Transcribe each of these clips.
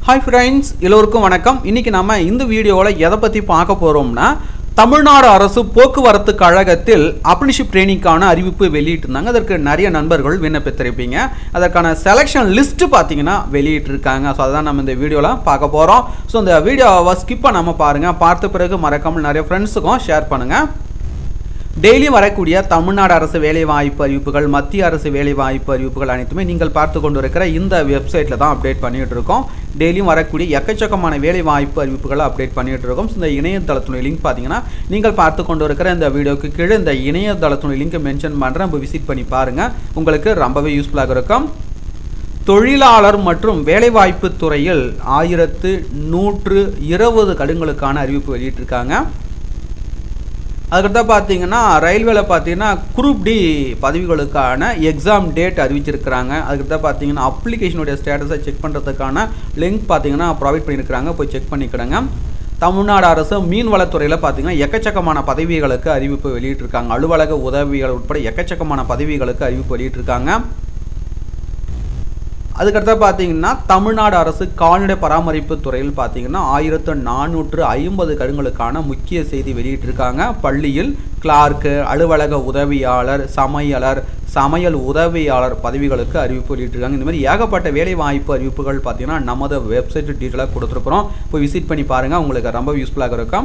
hi friends எல்லோருக்கும் வணக்கம் இன்னைக்கு நம்ம இந்த வீடியோவில் எதை பற்றி பார்க்க போகிறோம்னா தமிழ்நாடு அரசு போக்குவரத்து கழகத்தில் அப்ரண்டிஷிப் ட்ரைனிங்கான அறிவிப்பு வெளியிட்டிருந்தாங்க அதற்கு நிறைய நண்பர்கள் விண்ணப்பித்திருப்பீங்க அதற்கான செலெக்ஷன் லிஸ்ட் பார்த்தீங்கன்னா வெளியிட்டிருக்காங்க ஸோ அதான் நம்ம இந்த வீடியோவில் பார்க்க போகிறோம் ஸோ இந்த வீடியோவை ஸ்கிப் பண்ணாமல் பாருங்கள் பார்த்த பிறகு மறக்காமல் நிறைய ஃப்ரெண்ட்ஸுக்கும் ஷேர் பண்ணுங்கள் டெய்லியும் வரக்கூடிய தமிழ்நாடு அரசு வேலைவாய்ப்பு அறிவிப்புகள் மத்திய அரசு வேலைவாய்ப்பு அறிவிப்புகள் அனைத்துமே நீங்கள் பார்த்து கொண்டு இருக்கிற இந்த வெப்சைட்டில் தான் அப்டேட் பண்ணிட்டு இருக்கோம் டெய்லியும் வரக்கூடிய எக்கச்சக்கமான வேலைவாய்ப்பு அறிவிப்புகளை அப்டேட் பண்ணிட்டு இருக்கோம் இந்த இணையதளத்துடைய லிங்க் பார்த்தீங்கன்னா நீங்கள் பார்த்து கொண்டு இருக்கிற இந்த வீடியோக்கு கீழே இந்த இணையதளத்துடைய லிங்கை மென்ஷன் பண்ணுறேன் இப்போ விசிட் பண்ணி பாருங்கள் உங்களுக்கு ரொம்பவே யூஸ்ஃபுல்லாக இருக்கும் தொழிலாளர் மற்றும் வேலைவாய்ப்பு துறையில் ஆயிரத்து நூற்று இருபது கடுங்களுக்கான அறிவிப்பு வெளியிட்டிருக்காங்க அதுக்கடுத்து பார்த்தீங்கன்னா ரயில்வேல பார்த்தீங்கன்னா குரூப் டி பதவிகளுக்கான எக்ஸாம் டேட் அறிவிச்சிருக்கிறாங்க அதுக்கடுத்து பார்த்தீங்கன்னா அப்ளிகேஷனுடைய ஸ்டேட்டஸை செக் பண்ணுறதுக்கான லிங்க் பார்த்தீங்கன்னா ப்ரொவைட் பண்ணியிருக்கிறாங்க போய் செக் பண்ணிக்கிடுங்க தமிழ்நாடு அரசு மீன்வளத்துறையில் பார்த்தீங்கன்னா எக்கச்சக்கமான பதவிகளுக்கு அறிவிப்பு வெளியிட்டிருக்காங்க அலுவலக உதவிகள் உட்பட எக்கச்சக்கமான பதவிகளுக்கு அறிவிப்பு வெளியிட்டிருக்காங்க அதுக்கடுத்து பார்த்தீங்கன்னா தமிழ்நாடு அரசு கால்நடை பராமரிப்பு துறையில் பார்த்தீங்கன்னா ஆயிரத்து நானூற்று ஐம்பது கடுங்களுக்கான முக்கிய செய்தி வெளியிட்டிருக்காங்க பள்ளியில் கிளார்க்கு அலுவலக உதவியாளர் சமையலர் சமையல் உதவியாளர் பதவிகளுக்கு அறிவிப்பு வெளியிட்டிருக்காங்க இந்த மாதிரி ஏகப்பட்ட வேலை வாய்ப்பு அறிவிப்புகள் பார்த்தீங்கன்னா நமது வெப்சைட் டீட்டெயிலாக கொடுத்துருக்குறோம் போய் விசிட் பண்ணி பாருங்கள் உங்களுக்கு ரொம்ப யூஸ்ஃபுல்லாக இருக்கும்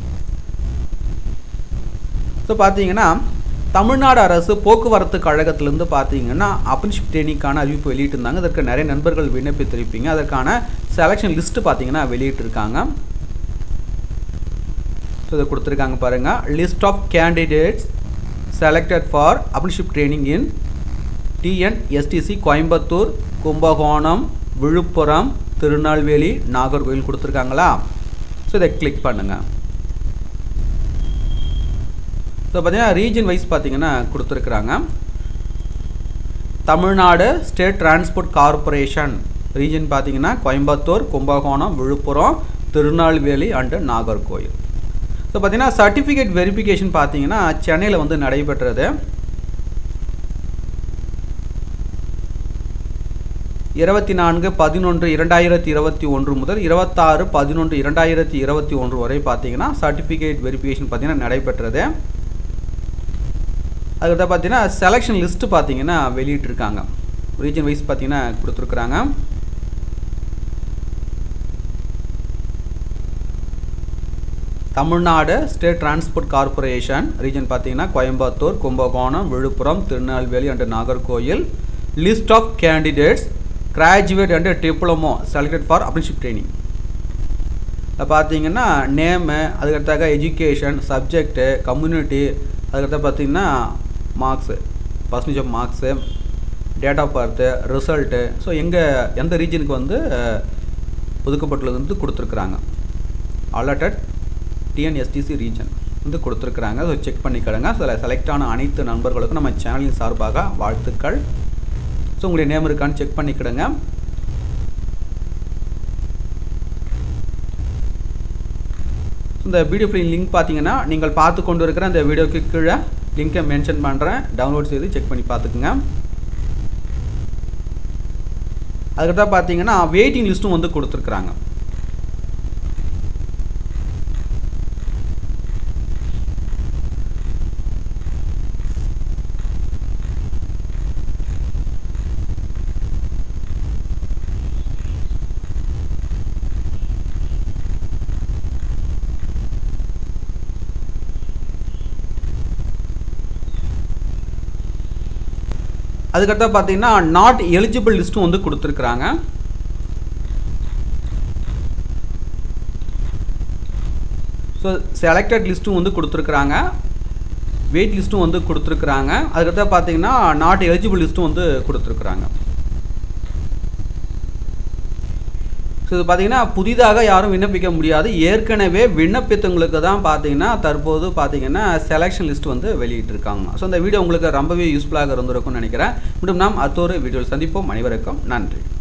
ஸோ பார்த்தீங்கன்னா தமிழ்நாடு அரசு போக்குவரத்து கழகத்திலேருந்து பார்த்தீங்கன்னா அப்ரன்ஷிப் ட்ரைனிங்கான அறிவிப்பு வெளியிட்டிருந்தாங்க அதற்கு நிறைய நண்பர்கள் விண்ணப்பித்திருப்பீங்க அதற்கான செலெக்ஷன் லிஸ்ட்டு பார்த்தீங்கன்னா வெளியிட்டிருக்காங்க ஸோ இதை கொடுத்துருக்காங்க பாருங்கள் list of candidates selected for apprenticeship training in TNSTC Coimbatore Kumbakonam Villupuram Tirunelveli Nagercoil கொடுத்துருக்காங்களா ஸோ இதை கிளிக் பண்ணுங்கள் ஸோ பார்த்தீங்கன்னா ரீஜன் வைஸ் பார்த்தீங்கன்னா கொடுத்துருக்குறாங்க Tamil Nadu state transport corporation region பார்த்தீங்கன்னா கோயம்புத்தூர் கும்பகோணம் விழுப்புரம் திருநெல்வேலி அண்டு நாகர்கோயில் ஸோ பார்த்தீங்கன்னா சர்டிஃபிகேட் வெரிஃபிகேஷன் பார்த்தீங்கன்னா சென்னையில் வந்து நடைபெற்றது இருபத்தி நான்கு பதினொன்று இரண்டாயிரத்தி இருபத்தி ஒன்று முதல் இருபத்தாறு பதினொன்று இரண்டாயிரத்தி இருபத்தி ஒன்று வரை பார்த்தீங்கன்னா சர்டிஃபிகேட் வெரிஃபிகேஷன் பார்த்தீங்கன்னா நடைபெற்றது அதுக்கடுத்து பார்த்தீங்கன்னா செலெக்ஷன் லிஸ்ட்டு பார்த்தீங்கன்னா வெளியிட்டிருக்காங்க ரீஜன் வைஸ் பார்த்தீங்கன்னா கொடுத்துருக்குறாங்க Tamil Nadu state transport corporation region பார்த்தீங்கன்னா Coimbatore Kumbakonam Villupuram Tirunelveli and Nagercoil list of candidates graduate and diploma selected for apprenticeship training பார்த்தீங்கன்னா நேமு அதுக்கடுத்தாக எஜுகேஷன் சப்ஜெக்ட்டு கம்யூனிட்டி அதுக்கடுத்து பார்த்தீங்கன்னா marks percentage of marks date of birth result so எங்கே எந்த ரீஜனுக்கு வந்து ஒதுக்கப்பட்டுள்ளது வந்து கொடுத்துருக்குறாங்க அலர்டட் டிஎன்எஸ்டிசி ரீஜன் வந்து கொடுத்துருக்குறாங்க ஸோ செக் பண்ணிக்கிடுங்க சில செலக்டான அனைத்து நண்பர்களுக்கும் நம்ம சேனலின் சார்பாக வாழ்த்துக்கள் ஸோ உங்களுடைய நேம் இருக்கான்னு செக் பண்ணிக்கிடுங்க இந்த வீடியோ ஃபிலிம் லிங்க் பார்த்தீங்கன்னா நீங்கள் பார்த்து கொண்டு இருக்கிற அந்த வீடியோக்கு கீழே லிங்கை மென்ஷன் பண்ணுறேன் டவுன்லோட் செய்து செக் பண்ணி பார்த்துக்குங்க அதுக்கடுத்தா பார்த்தீங்கன்னா வெயிட்டிங் லிஸ்ட்டும் வந்து கொடுத்துருக்குறாங்க அதுக்கடுத்தா பார்த்தீங்கன்னா நாட் எலிஜிபிள் லிஸ்ட்டும் வந்து கொடுத்துருக்குறாங்க ஸோ செலக்டட் லிஸ்ட்டும் வந்து கொடுத்துருக்குறாங்க வெயிட் லிஸ்ட்டும் வந்து கொடுத்துருக்குறாங்க அதுக்கடுத்தா பார்த்தீங்கன்னா நாட் எலிஜிபிள் லிஸ்ட்டும் வந்து கொடுத்துருக்குறாங்க ஸோ இது பார்த்தீங்கன்னா புதிதாக யாரும் விண்ணப்பிக்க முடியாது ஏற்கனவே விண்ணப்பித்தவங்களுக்கு தான் பார்த்தீங்கன்னா தற்போது பார்த்தீங்கன்னா செலெக்ஷன் லிஸ்ட் வந்து வெளியிட்டிருக்காங்க ஸோ இந்த வீடியோ உங்களுக்கு ரொம்பவே யூஸ்ஃபுல்லாக இருந்திருக்கும்னு நினைக்கிறேன் மீண்டும் நாம் அடுத்த ஒரு வீடியோவில் சந்திப்போம் அனைவருக்கும் நன்றி